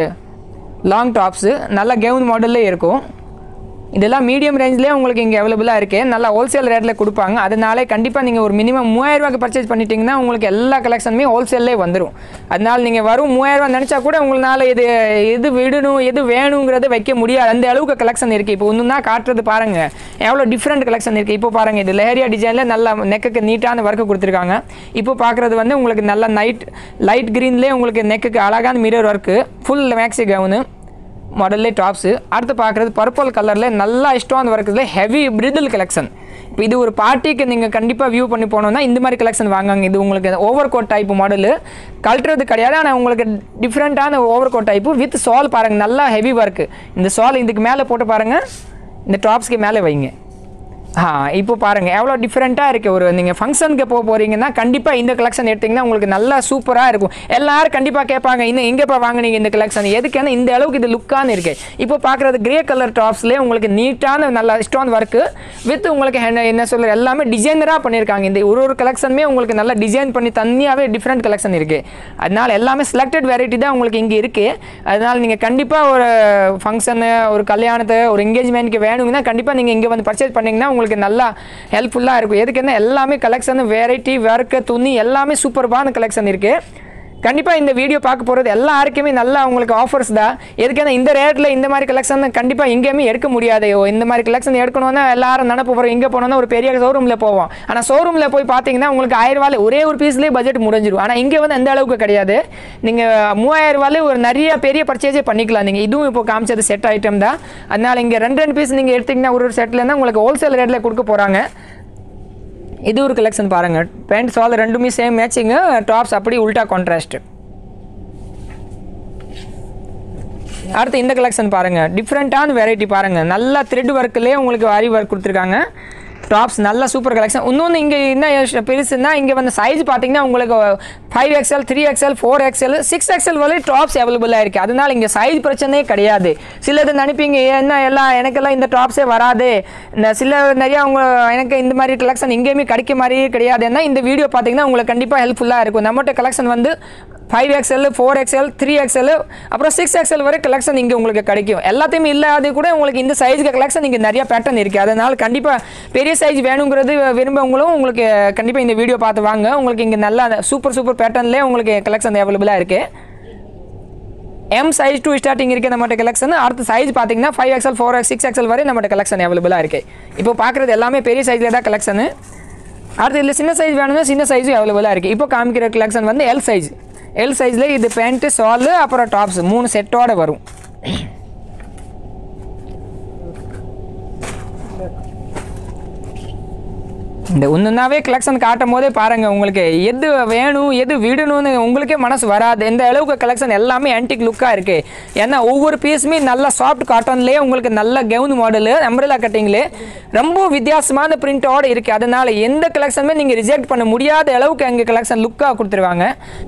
லாங் டாப்ஸு நல்லா கெவுன் மாடல்லே இருக்கும் இதெல்லாம் மீடியம் ரேஞ்ச்லேயே உங்களுக்கு இங்கே அவைலபிளாக இருக்குது நல்லா ஹோல்சேல் ரேட்டில் கொடுப்பாங்க அதனாலே கண்டிப்பாக நீங்கள் ஒரு மினிமம் மூவாயிரரூவாக்கு பர்ச்சேஸ் பண்ணிட்டீங்கன்னா உங்களுக்கு எல்லா கலெக்ஷனுமே ஹோல்சேல்லே வந்துடும் அதனால நீங்கள் வரும் மூவாயிரரூவா நினச்சா கூட உங்களால் இது எது விடணும் எது வேணுங்கிறத வைக்க முடியாது அந்த அளவுக்கு கலெக்ஷன் இருக்குது இப்போ ஒன்று தான் காட்டுறது பாருங்கள் எவ்வளோ டிஃப்ரெண்ட் கலெக்ஷன் இருக்குது இப்போ பாருங்கள் இது லெஹரியா டிசைனில் நல்ல நெக்குக்கு நீட்டான ஒர்க்கு கொடுத்துருக்காங்க இப்போ பார்க்குறது வந்து உங்களுக்கு நல்ல நைட் லைட் க்ரீன்லேயே உங்களுக்கு நெக்குக்கு அழகான mirror work full maxi gown மாடல்லே டாப்ஸு அடுத்து பார்க்குறது பர்பிள் கலரில் நல்லா ஸ்டோன் ஒர்க்கில் ஹெவி பிரிதல் கலெக்ஷன் இப்போ இது ஒரு பார்ட்டிக்கு நீங்கள் கண்டிப்பாக வியூ பண்ணி போனோம்னா இந்த மாதிரி கலெக்ஷன் வாங்குங்க இது உங்களுக்கு ஓவர் கோட் டைப் மாடலு கழட்டுறது கிடையாது ஆனால் உங்களுக்கு டிஃப்ரெண்ட்டான ஓவர் கோட் டைப்பு வித் சால் பாருங்கள் நல்லா ஹெவி ஒர்க்கு இந்த சால் இதுக்கு மேலே போட்டு பாருங்கள் இந்த டாப்ஸ்க்கு மேலே வைங்க ஆ இப்போ பாருங்கள் எவ்வளோ டிஃப்ரெண்ட்டாக இருக்குது ஒரு நீங்கள் ஃபங்க்ஷனுக்கு போக போகிறீங்கன்னா கண்டிப்பாக இந்த கலெக்ஷன் எடுத்திங்கன்னா உங்களுக்கு நல்லா சூப்பராக இருக்கும் எல்லாரும் கண்டிப்பாக கேட்பாங்க இன்னும் எங்கேப்பா வாங்குனீங்க இந்த கலெக்ஷன் எதுக்குன்னா இந்த அளவுக்கு இது லுக்கான இருக்குது இப்போ பார்க்குறது கிரே கலர் டாப்ஸ்லேயே உங்களுக்கு நீட்டான நல்ல ஸ்டோன் ஒர்க்கு வித் உங்களுக்கு என்ன என்ன சொல்கிற எல்லாமே டிசைனராக பண்ணியிருக்காங்க இந்த ஒரு ஒரு கலெக்ஷனுமே உங்களுக்கு நல்லா டிசைன் பண்ணி தனியாகவே டிஃப்ரெண்ட் கலெக்ஷன் இருக்குது அதனால் எல்லாமே செலக்டட் வெரைட்டி தான் உங்களுக்கு இங்கே இருக்குது அதனால் நீங்கள் கண்டிப்பாக ஒரு ஃபங்க்ஷனு ஒரு கல்யாணத்தை ஒரு என்கேஜ்மெண்ட்க்கு வேணுங்கன்னா கண்டிப்பாக நீங்கள் இங்கே வந்து பர்ச்சேஸ் பண்ணிங்கன்னா உங்களுக்கு நல்லா ஹெல்ப்ஃபுல்லாக இருக்கும் எதுக்குன்னா எல்லாமே கலெக்ஷன் வெரைட்டி ஒர்க்கு துணி எல்லாமே சூப்பர்பான கலெக்ஷன் இருக்குது கண்டிப்பாக இந்த வீடியோ பார்க்க போகிறது எல்லாருக்குமே நல்லா உங்களுக்கு ஆஃபர்ஸ் தான் எதுக்குன்னா இந்த ரேட்டில் இந்த மாதிரி கலெக்ஷன் கண்டிப்பாக எங்கேயுமே எடுக்க முடியாது ஓ, இந்த மாதிரி கலெக்ஷன் எடுக்கணும்னா எல்லாரும் நினப்பு போகிறோம் எங்கே போனோம்னா ஒரு பெரிய ஷோரூமில் போவோம் ஆனால் ஷோரூமில் போய் பார்த்தீங்கன்னா உங்களுக்கு ஆயிரம் ரூபாயில் ஒரே ஒரு பீஸ்லேயே பட்ஜெட் முடிஞ்சிடும் ஆனால் இங்கே வந்து அந்த அளவுக்கு கிடையாது நீங்கள் மூவாயிரம் ரூபாயிலே ஒரு நிறைய பெரிய பர்ச்சேஸே பண்ணிக்கலாம் நீங்கள் இதுவும் இப்போ காமிச்சது செட் ஐட்டம் தான் அதனால் இங்கே ரெண்டு ரெண்டு பீஸ் நீங்கள் எடுத்தீங்கன்னா ஒரு ஒரு செட்லேருந்து உங்களுக்கு ஹோல்சேல் ரேட்டில் கொடுக்க போகிறாங்க இது ஒரு கலெக்ஷன் பாருங்கள் பேண்ட் சால் ரெண்டுமே சேம் மேட்சிங்கு டாப்ஸ் அப்படி உல்டா கான்ட்ராஸ்ட் அடுத்து இந்த கலெக்ஷன் பாருங்கள் டிஃப்ரெண்ட்டான வெரைட்டி பாருங்கள் நல்லா த்ரெட் ஒர்க்லேயே உங்களுக்கு வாரி ஒர்க் கொடுத்துருக்காங்க டாப்ஸ் நல்ல சூப்பர் கலெக்ஷன் இன்னொன்று இங்கே என்ன யோசி- பெருசுன்னா இங்கே வந்து சைஸ் பார்த்தீங்கன்னா உங்களுக்கு five XL three XL four XL six XL வரை டாப்ஸ் அவைலபிளாக இருக்குது அதனால இங்கே சைஸ் பிரச்சனையே கிடையாது சிலது நினைப்பீங்க என்ன எல்லாம் எனக்கெல்லாம் இந்த டாப்ஸே வராது இந்த சில நிறையா அவங்க எனக்கு இந்த மாதிரி கலெக்ஷன் எங்கேயுமே கிடைக்க மாதிரியே கிடையாதுன்னா இந்த வீடியோ பார்த்தீங்கன்னா உங்களுக்கு கண்டிப்பாக ஹெல்ப்ஃபுல்லாக இருக்கும் நம்மகிட்ட கலெக்ஷன் வந்து five XL four XL three XL அப்புறம் சிக்ஸ் எக்ஸ்எல் வரை கலெக்ஷன் இங்கே உங்களுக்கு கிடைக்கும் எல்லாத்தையுமே இல்லாது கூட உங்களுக்கு இந்த சைஸுக்கு கலெக்ஷன் இங்கே நிறைய பேட்டர்ன் இருக்குது அதனால் கண்டிப்பாக பெரிய சைஸ் வேணுங்கிறது விரும்பவங்களும் உங்களுக்கு கண்டிப்பாக இந்த வீடியோ பார்த்து வாங்க உங்களுக்கு இங்கே நல்லா சூப்பர் சூப்பர் பேட்டர்ன்லேயே உங்களுக்கு கலெக்ஷன் அவைலபிளாக இருக்குது எம் சைஸ் டூ ஸ்டார்டிங் இருக்குது நம்மகிட்ட கலெக்ஷன் அடுத்த சைஸ் பார்த்தீங்கன்னா five XL four X six XL வரை நம்மகிட்ட கலெக்ஷன் அவைலபிளாக இருக்குது இப்போ பார்க்குறது எல்லாமே பெரிய சைஸில் தான் கலெக்ஷனு அடுத்து இதில் சின்ன சைஸ் வேணும்னா சின்ன சைஸும் அவைலபிளாக இருக்குது இப்போ காமிக்கிற கலெக்ஷன் வந்து எல் சைஸ் எல் சைஸில் இது பேண்ட்டு சாலு அப்புறம் டாப்ஸ் மூணு செட்டோட வரும் இந்த ஒன்றுனாவே கலெக்ஷன் காட்டும் போதே பாருங்க உங்களுக்கு எது வேணும் எது விடணும்னு உங்களுக்கே மனசு வராது இந்த அளவுக்கு கலெக்ஷன் எல்லாமே ஆன்டிக் லுக்காக இருக்கு ஏன்னா ஒவ்வொரு பீஸுமே நல்ல சாஃப்ட் காட்டன்லேயே உங்களுக்கு நல்ல கவுன் மாடலு அம்ரலா கட்டிங்லே ரொம்ப வித்தியாசமான பிரிண்டோட இருக்கு அதனால எந்த கலெக்ஷனுமே நீங்கள் ரிஜெக்ட் பண்ண முடியாத அளவுக்கு எங்கள் கலெக்ஷன் லுக்காக கொடுத்துருவாங்க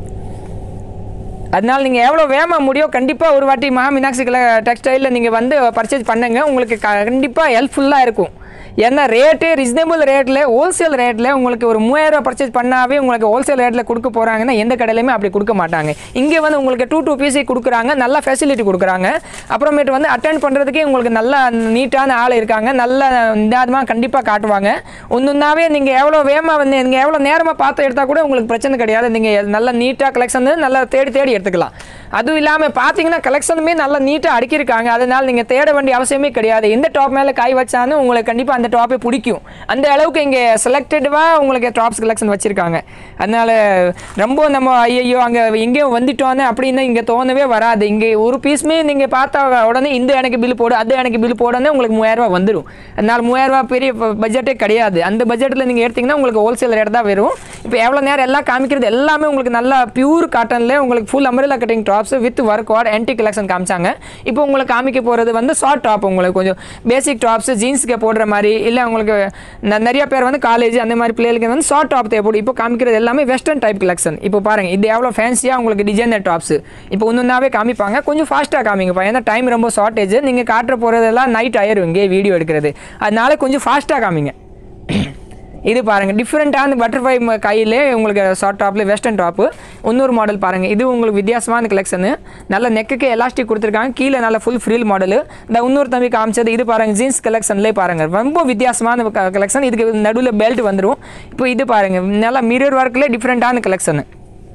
அதனால நீங்கள் எவ்வளோ வேகமாக முடியும் கண்டிப்பாக ஒரு வாட்டி மகா மீனாட்சி டெக்ஸ்டைலில் நீங்கள் வந்து பர்ச்சேஸ் பண்ணுங்க உங்களுக்கு கண்டிப்பாக ஹெல்ப்ஃபுல்லாக இருக்கும் ஏன்னா ரேட்டு ரீசனபிள் ரேட்டில் ஹோல்சேல் ரேட்டில் உங்களுக்கு ஒரு மூவாயிரம் பர்ச்சேஸ் பண்ணாவே உங்களுக்கு ஹோல்சேல் ரேட்டில் கொடுக்க போகிறாங்கன்னா எந்த கடையிலையுமே அப்படி கொடுக்க மாட்டாங்க இங்கே வந்து உங்களுக்கு டூ டூ பீஸே கொடுக்குறாங்க நல்ல ஃபெசிலிட்டி கொடுக்குறாங்க அப்புறமேட்டு வந்து அட்டென்ட் பண்ணுறதுக்கே உங்களுக்கு நல்ல நீட்டான ஆள் இருக்காங்க நல்ல நிதானமாக கண்டிப்பாக காட்டுவாங்க ஒன்றுனாவே நீங்கள் எவ்வளோ வேகமாக வந்து நீங்கள் எவ்வளோ நேரமாக பார்த்து எடுத்தால் கூட உங்களுக்கு பிரச்சனை கிடையாது நீங்கள் நல்ல நீட்டாக கலெக்ஷன் நல்லா தேடி தேடி எடுத்துக்கலாம் அதுவும் இல்லாமல் பார்த்தீங்கன்னா கலெக்ஷனுமே நல்லா நீட்டாக அடுக்கியிருக்காங்க அதனால் நீங்கள் தேட வேண்டிய அவசியமே கிடையாது எந்த டாப் மேலே கை வச்சாலும் உங்களுக்கு கண்டிப்பாக அந்த டாப்பே பிடிக்கும் அந்த அளவுக்கு இங்கே செலக்டடாக உங்களுக்கு டாப்ஸ் கலெக்ஷன் வச்சுருக்காங்க அதனால் ரொம்ப நம்ம ஐயோ அங்கே எங்கேயும் வந்துட்டோன்னு அப்படின்னு இங்கே தோணவே வராது இங்கே ஒரு பீஸுமே நீங்கள் பார்த்தா உடனே இந்த எனக்கு பில் போடு அது எனக்கு பில் போடனே உங்களுக்கு மூவாயிரரூவா வந்துடும் அதனால் மூவாயிரரூவா பெரிய பட்ஜெட்டே கிடையாது அந்த பட்ஜெட்டில் நீங்கள் எடுத்தீங்கன்னா உங்களுக்கு ஹோல்சேல் ரேட் தான் வரும் இப்போ எவ்வளோ நேரம் எல்லாம் காமிக்கிறது எல்லாமே உங்களுக்கு நல்லா பியூர் காட்டனில் உங்களுக்கு full umbrella cutting tops with work வாட் ஆன்டி கலெக்ஷன் காமிச்சாங்க இப்போ உங்களுக்கு காமிக்க போகிறது வந்து ஷார்ட் டாப் உங்களுக்கு கொஞ்சம் பேசிக் டாப்ஸ் ஜீன்ஸுக்கு போடுற மாதிரி இல்லை உங்களுக்கு ந- நிறைய பேர் வந்து காலேஜ் அந்த மாதிரி பிள்ளைகளுக்கு வந்து ஷார்ட் டாப் தேவைப்படும் இப்போ காமிக்கிறது எல்லாமே வெஸ்டர்ன் டைப் கலெக்ஷன் இப்போ பாருங்க இது எவ்வளோ ஃபேன்சியாக உங்களுக்கு டிசைனர் டாப்ஸ் இப்போ ஒன்றுனாவே காமிப்பாங்க கொஞ்சம் ஃபாஸ்ட்டாக காமிங்கப்பா ஏன்னா டைம் ரொம்ப ஷார்ட்டேஜ் நீங்கள் காட்டுற போகிறதெல்லாம் நைட் ஆயிரும் இங்கே வீடியோ எடுக்கிறது அதனால கொஞ்சம் ஃபாஸ்ட்டாக காமிங்க இது பாருங்கள் டிஃப்ரெண்ட்டான பட்டர்ஃப்ளை கையிலே உங்களுக்கு ஷார்ட் டாப்பில் வெஸ்டர்ன் டாப்பு இன்னொரு மாடல் பாருங்கள் இது உங்களுக்கு வித்தியாசமான கலெக்ஷனு நல்ல நெக்குக்கு எலாஸ்டிக் கொடுத்துருக்காங்க கீழே நல்ல ஃபுல் ஃப்ரீல் மாடலு இந்த இன்னொரு தம்பி காமிச்சது இது பாருங்கள் ஜீன்ஸ் கலெக்ஷன்லேயே பாருங்கள் ரொம்ப வித்தியாசமான கலெக்ஷன் இதுக்கு நடுவில் பெல்ட் வந்துடும் இப்போ இது பாருங்கள் நல்லா மிரர் ஒர்க்லேயே டிஃப்ரெண்ட்டான கலெக்ஷனு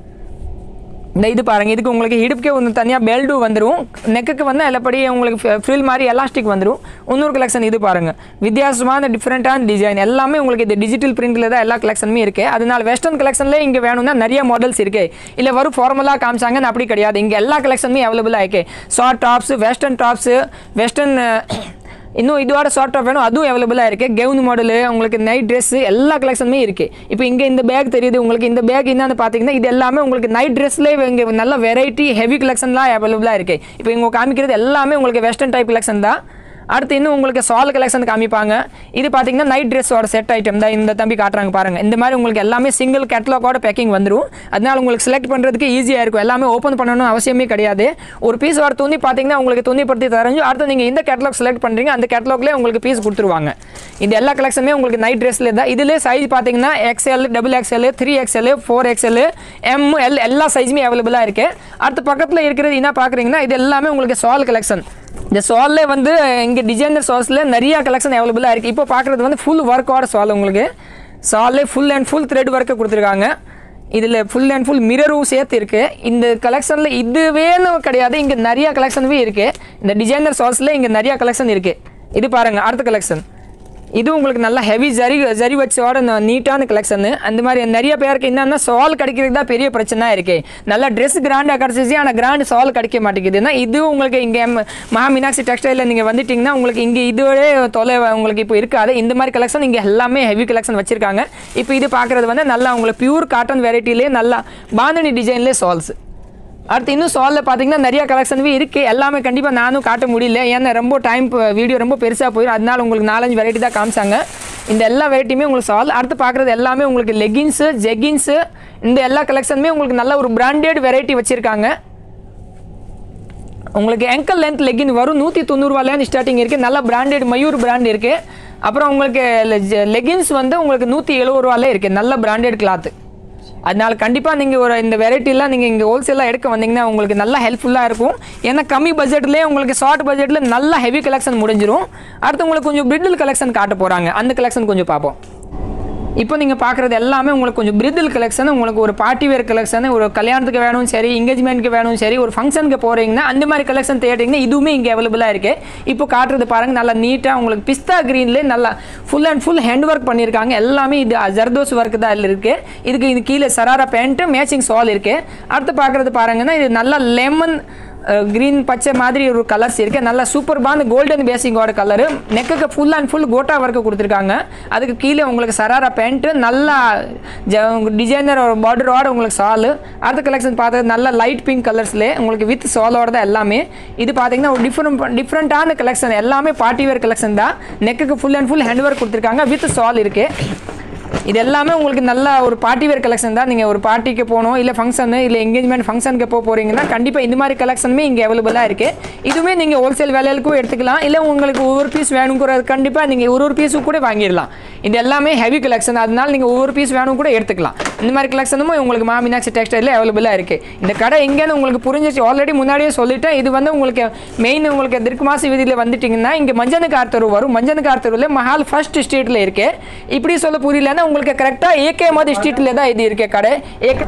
இந்த இது பாருங்கள் இதுக்கு உங்களுக்கு இடுப்புக்கே ஒன்று தனியாக பெல்ட்டும் வந்துடும் நெக்குக்கு வந்து எல்லாப்படி உங்களுக்கு ஃப்ரில் மாதிரி எலாஸ்டிக் வந்துடும் இன்னொரு கலெக்ஷன் இது பாருங்கள் வித்தியாசமான டிஃப்ரெண்ட்டான டிசைன் எல்லாமே உங்களுக்கு இது டிஜிட்டல் பிரிண்டில் தான் எல்லா கலெக்ஷனுமே இருக்குது அதனால வெஸ்டர்ன் கலெக்ஷன்லேயே இங்கே வேணும்னா நிறைய மாடல்ஸ் இருக்கு இல்லை வரும் ஃபார்மலாக காமிச்சாங்கன்னு அப்படி கிடையாது இங்கே எல்லா கலெக்ஷனுமே அவைலபிளாக இருக்கு short tops western tops western இன்னும் இதோட ஷார்ட் டாப் வேணும் அதுவும் அவைலபிளாக இருக்குது கவுன் மாடலு உங்களுக்கு நைட் ட்ரெஸ்ஸு எல்லா கலெக்ஷனுமே இருக்குது இப்போ இங்கே இந்த பேக் தெரியுது உங்களுக்கு இந்த பேக் என்னன்னு பார்த்தீங்கன்னா இது எல்லாமே உங்களுக்கு நைட் ட்ரெஸ்லேயே இங்கே நல்ல வெரைட்டி ஹெவி கலெக்ஷன்லாம் அவைலபிளாக இருக்குது இப்போ இவங்க காமிக்கிறது எல்லாமே உங்களுக்கு வெஸ்டர்ன் டைப் கலெக்ஷன் தான் அடுத்து இன்னும் உங்களுக்கு சால் கலெக்ஷன் காமிப்பாங்க இது பார்த்தீங்கன்னா நைட் ட்ரெஸ்ஸோட செட் ஐட்டம் தான் இந்த தம்பி காட்டுறாங்க பாருங்கள் இந்த மாதிரி உங்களுக்கு எல்லாமே சிங்கிள் கேட்டலாகோட பேக்கிங் வந்துடும் அதனால உங்களுக்கு செலக்ட் பண்ணுறதுக்கு ஈஸியாக இருக்கும் எல்லாமே ஓப்பன் பண்ணணும் அவசியமே கிடையாது ஒரு பீஸ் வர துணி பார்த்தீங்கன்னா உங்களுக்கு துணிப்படுத்தி தரஞ்சு அடுத்து நீங்கள் இந்த கேட்டலாக் செலக்ட் பண்ணுறீங்க அந்த கேட்டலாக்லேயே உங்களுக்கு பீஸ் கொடுத்துருவாங்க இந்த எல்லா கலெக்ஷனுமே உங்களுக்கு நைட் ட்ரெஸ்ல தான் இதுலேயே சைஸ் பார்த்தீங்கன்னா XL double XL three XL four XL M L எல்லா சைஸுமே அவைலபிளாக இருக்குது அடுத்து பக்கத்தில் இருக்கிறது என்ன பார்க்குறீங்கன்னா இது எல்லாமே உங்களுக்கு சால் கலெக்ஷன் இந்த சால்லே வந்து இங்கே டிசைனர் சால்ஸில் நிறைய கலெக்ஷன் அவைலபிளாக இருக்குது இப்போ பார்க்குறது வந்து ஃபுல் ஒர்க்கோட சால் உங்களுக்கு சால்லே full and full thread work கொடுத்துருக்காங்க இதில் ஃபுல் அண்ட் ஃபுல் மிரரும் சேர்த்து இருக்குது இந்த கலெக்ஷனில் இது வேணும் கிடையாது இங்கே நிறைய கலெக்ஷனுமே இருக்குது இந்த டிசைனர் சால்ஸில் இங்கே நிறைய கலெக்ஷன் இருக்குது இது பாருங்கள் அடுத்த கலெக்ஷன் இது உங்களுக்கு நல்லா ஹெவி ஜரி ஜரி வச்சோட ந- நீட்டான கலெக்ஷனு அந்த மாதிரி நிறைய பேருக்கு என்னன்னா சால் கிடைக்கிறது தான் பெரிய பிரச்சனை இருக்கு நல்லா ட்ரெஸ் கிராண்டாக கிடச்சிச்சு ஆனால் கிராண்ட் சால் கிடைக்க மாட்டேங்குதுன்னா இது உங்களுக்கு இங்கே மகா மீனாட்சி டெக்ஸ்டைலில் நீங்கள் வந்துட்டிங்கன்னா உங்களுக்கு இங்கே இதுவே தொலை உங்களுக்கு இப்போ இருக்காது இந்த மாதிரி கலெக்ஷன் இங்கே எல்லாமே ஹெவி கலெக்ஷன் வச்சுருக்காங்க இப்போ இது பார்க்குறது வந்து நல்லா உங்களுக்கு பியூர் காட்டன் வெரைட்டிலே நல்லா பாந்தனி டிசைன்லேயே சால்ஸ் அடுத்து இன்னும் சாலில் பார்த்தீங்கன்னா நிறைய கலெக்ஷன்வே இருக்குது எல்லாமே கண்டிப்பாக நானும் காட்ட முடியல ஏன்னா ரொம்ப டைம் வீடியோ ரொம்ப பெருசாக போயிடும் அதனால உங்களுக்கு நாலஞ்சு வெரைட்டி தான் காமிச்சாங்க இந்த எல்லா வெரைட்டியுமே உங்களுக்கு சால் அடுத்து பார்க்குறது எல்லாமே உங்களுக்கு லெகின்ஸு ஜெகின்ஸு இந்த எல்லா கலெக்ஷனுமே உங்களுக்கு நல்ல ஒரு பிராண்டட் வெரைட்டி வச்சுருக்காங்க உங்களுக்கு ankle லென்த் லெகின் வரும் நூற்றி தொண்ணூறுவாலேருந்து ஸ்டார்டிங் இருக்குது நல்ல பிராண்டட் மயூர் பிராண்ட் இருக்குது அப்புறம் உங்களுக்கு லெகின்ஸ் வந்து உங்களுக்கு நூற்றி எழுபது ரூபாலே இருக்குது நல்ல பிராண்டட் கிளாத்து அதனால கண்டிப்பாக நீங்கள் ஒரு இந்த வெரைட்டிலாம் நீங்கள் இங்கே ஹோல்சேலாக எடுக்க வந்தீங்கன்னா உங்களுக்கு நல்லா ஹெல்ப்ஃபுல்லாக இருக்கும் ஏன்னா கம்மி பட்ஜெட்லேயே உங்களுக்கு ஷார்ட் பட்ஜெட்டில் நல்ல ஹெவி கலெக்ஷன் முடிஞ்சிரும் அடுத்து உங்களுக்கு கொஞ்சம் பிரிட்டில் கலெக்ஷன் காட்ட போகிறாங்க அந்த கலெக்ஷன் கொஞ்சம் பார்ப்போம் இப்போ நீங்கள் பார்க்குறது எல்லாமே உங்களுக்கு கொஞ்சம் பிரிதில் கலெக்ஷன் உங்களுக்கு ஒரு பார்ட்டி வேர் கலெக்ஷன் ஒரு கல்யாணத்துக்கு வேணும் சரி எங்கேஜ்மெண்ட்டுக்கு வேணும் சரி ஒரு ஃபங்க்ஷனுக்கு போகிறீங்கன்னா அந்த மாதிரி கலெக்ஷன் தேடிங்கன்னா இதுவுமே இங்கே அவைலபிளாக இருக்குது இப்போ காட்டுறது பாருங்கள் நல்லா நீட்டாக உங்களுக்கு பிஸ்தா க்ரீன்லேயே நல்லா full and full hand work பண்ணியிருக்காங்க எல்லாமே இது ஜர்தோஸ் ஒர்க் தான் இதில் இருக்குது இதுக்கு இது கீழே சராரா பேண்ட்டு மேட்சிங் சால் இருக்குது அடுத்து பார்க்குறது பாருங்கன்னா இது நல்லா லெமன் க்ரீன் பச்சை மாதிரி ஒரு கலர்ஸ் இருக்குது நல்லா சூப்பர்பான கோல்டன் பேசிங்கோட கலரு நெக்குக்கு ஃபுல் அண்ட் ஃபுல் கோட்டா ஒர்க்கு கொடுத்துருக்காங்க அதுக்கு கீழே உங்களுக்கு சராரா பேண்ட்டு நல்லா டிசைனர் ஒரு பார்டரோட உங்களுக்கு சாலு அடுத்த கலெக்ஷன் பார்த்தது நல்ல லைட் பிங்க் கலர்ஸ்லேயே உங்களுக்கு வித் சாலோட தான் எல்லாமே இது பார்த்தீங்கன்னா ஒரு டிஃப்ரெண்ட் டிஃப்ரெண்ட்டான கலெக்ஷன் எல்லாமே பார்ட்டி வேர் கலெக்ஷன் தான் நெக்குக்கு full and full hand work கொடுத்துருக்காங்க வித் சால் இருக்குது இது எல்லாமே உங்களுக்கு நல்ல ஒரு பார்ட்டி வேர் கலெக்ஷன் தான் நீங்கள் ஒரு பார்ட்டிக்கு போகணும் இல்லை ஃபங்க்ஷனு இல்லை எங்கேஜ்மெண்ட் ஃபங்க்ஷனுக்கு போக போகிறீங்கன்னா கண்டிப்பாக இந்த மாதிரி கலெக்ஷனுமே இங்கே அவைலபிளாக இருக்குது இதுவுமே நீங்கள் ஹோல்சேல் விலைகளுக்கும் எடுத்துக்கலாம் இல்லை உங்களுக்கு ஒவ்வொரு பீஸ் வேணுங்கிற கண்டிப்பாக நீங்கள் ஒரு ஒரு பீஸும் கூட வாங்கிடலாம் இது எல்லாமே ஹெவி கலெக்ஷன் அதனால நீங்கள் ஒவ்வொரு பீஸ் வேணும் கூட எடுத்துக்கலாம் இந்த மாதிரி கலெக்ஷனும் உங்களுக்கு மா மீனாட்சி டெக்ஸ்டைலில் அவைலபிளாக இருக்குது இந்த கடை எங்கேன்னு உங்களுக்கு புரிஞ்சிச்சு ஆல்ரெடி முன்னாடியே சொல்லிட்டேன் இது வந்து உங்களுக்கு மெயின் உங்களுக்கு திருக்கு மாசி வீதியில் வந்துட்டிங்கன்னா இங்கே மஞ்சனு கார்த்தரு வரும் மஞ்சனு கார்த்தருவில் மஹால் ஃபர்ஸ்ட் ஸ்ட்ரீட்டில் இருக்கு இப்படி சொல்ல புரியலன்னா உங்களுக்கு கரெக்டாக ஏகே மாதிரி ஸ்ட்ரீட்டில் தான் இது இருக்கு கடை ஏகே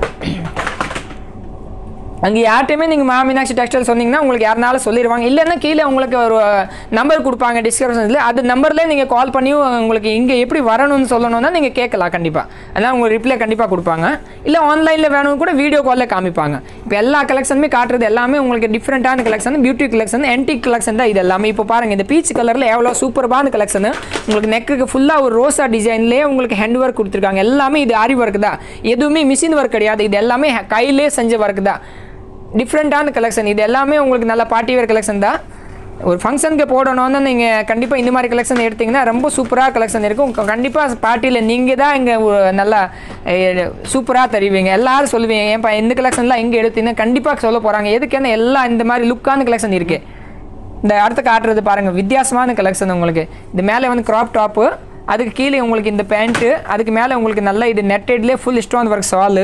அங்கே யார்ட்டையுமே நீங்கள் மா மீனாட்சி டெக்ஸ்டைல் சொன்னீங்கன்னா உங்களுக்கு யாருனாலும் சொல்லிடுவாங்க இல்லைன்னா கீழே உங்களுக்கு ஒரு நம்பர் கொடுப்பாங்க டிஸ்கிரிப்ஷனில் அது நம்பர்லேயே நீங்கள் கால் பண்ணி உங்களுக்கு இங்கே எப்படி வரணும்னு சொல்லணும்னா நீங்கள் கேட்கலாம் கண்டிப்பாக அதனால் உங்களுக்கு ரிப்ளை கண்டிப்பாக கொடுப்பாங்க இல்லை ஆன்லைனில் வேணும் கூட வீடியோ காலில் காமிப்பாங்க இப்போ எல்லா கலெக்ஷனுமே காட்டுறது எல்லாமே உங்களுக்கு டிஃப்ரெண்ட்டான collection beauty collection antique collection தான் இது எல்லாமே இப்போ பாருங்கள் இந்த பீச் கலரில் எவ்வளோ சூப்பர்பான கலெக்ஷன் உங்களுக்கு நெக்குக்கு ஃபுல்லாக ஒரு ரோசா டிசைன்லேயே உங்களுக்கு ஹேண்ட் ஒர்க் கொடுத்துருக்காங்க எல்லாமே இது ஆரி ஒர்க் தான் எதுவுமே மிஷின் ஒர்க் கிடையாது இது எல்லாமே கையிலே செஞ்ச ஒர்க் தான் டிஃப்ரெண்ட்டான கலெக்ஷன் இது எல்லாமே உங்களுக்கு நல்ல பார்ட்டி வேர் கலெக்ஷன் தான் ஒரு ஃபங்க்ஷனுக்கு போடணும்னு நீங்கள் கண்டிப்பாக இந்த மாதிரி கலெக்ஷன் எடுத்தீங்கன்னா ரொம்ப சூப்பராக கலெக்ஷன் இருக்கும் கண்டிப்பாக பார்ட்டியில் நீங்கள் தான் இங்கே நல்லா சூப்பராக தருவீங்க எல்லாரும் சொல்லுவீங்க ஏன்ப்பா இந்த கலெக்ஷன்லாம் எங்கே எடுத்தீங்கன்னா கண்டிப்பாக சொல்ல போகிறாங்க எதுக்குன்னு எல்லாம் இந்த மாதிரி லுக்கான கலெக்ஷன் இருக்குது இந்த அடுத்து காட்டுறது பாருங்கள் வித்தியாசமான கலெக்ஷன் உங்களுக்கு இது மேலே வந்து க்ராப் டாப்பு அதுக்கு கீழே உங்களுக்கு இந்த பேண்ட்டு அதுக்கு மேலே உங்களுக்கு நல்ல இது நெட்டட்லேயே ஃபுல் ஸ்டோன் ஒர்க் சாலு